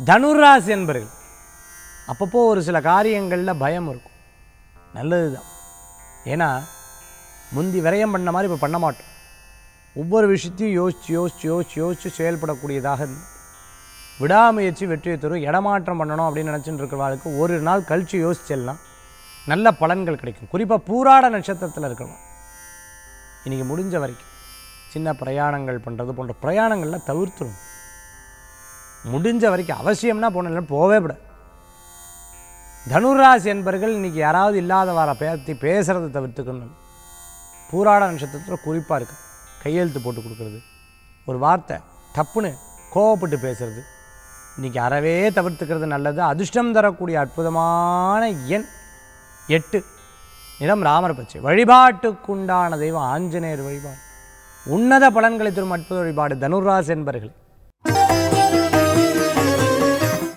தனுராசி என்பர்கள் அப்பப்போ ஒரு சில காரியங்களில் பயம் இருக்கும் நல்லது தான் ஏன்னா முந்தி விரயம் பண்ண மாதிரி இப்போ பண்ண மாட்டோம் ஒவ்வொரு விஷயத்தையும் யோசிச்சு யோசிச்சு யோசிச்சு யோசிச்சு செயல்படக்கூடியதாக இருந்து விடாமுயற்சி வெற்றியை தரும் இடமாற்றம் பண்ணணும் அப்படின்னு நினச்சிட்டு இருக்கிறவங்களுக்கு ஒரு நாள் கழித்து யோசிச்செல்லாம் நல்ல பலன்கள் கிடைக்கும் குறிப்பாக பூராட நட்சத்திரத்தில் இருக்கிறவங்க இன்றைக்கி முடிஞ்ச வரைக்கும் சின்ன பிரயாணங்கள் பண்ணுறது போன்ற பிரயாணங்கள்லாம் தவிர்த்துரும் முடிஞ்ச வரைக்கும் அவசியம்னா போன போவே விட தனுராசி என்பர்கள் இன்னைக்கு யாராவது இல்லாத வர பேத்தி பேசுகிறத தவிர்த்துக்கணும் பூராட நட்சத்திரத்தில் குறிப்பாக இருக்குது கையெழுத்து போட்டு கொடுக்குறது ஒரு வார்த்தை டப்புன்னு கோவப்பட்டு பேசுறது இன்னைக்கு அறவே தவிர்த்துக்கிறது நல்லது அதிர்ஷ்டம் தரக்கூடிய அற்புதமான எண் எட்டு நிறம் ராமர் பச்சை வழிபாட்டுக்குண்டான தெய்வம் ஆஞ்சநேயர் வழிபாடு உன்னத பலன்களை தரும் அற்புத வழிபாடு தனுராசி என்பர்களே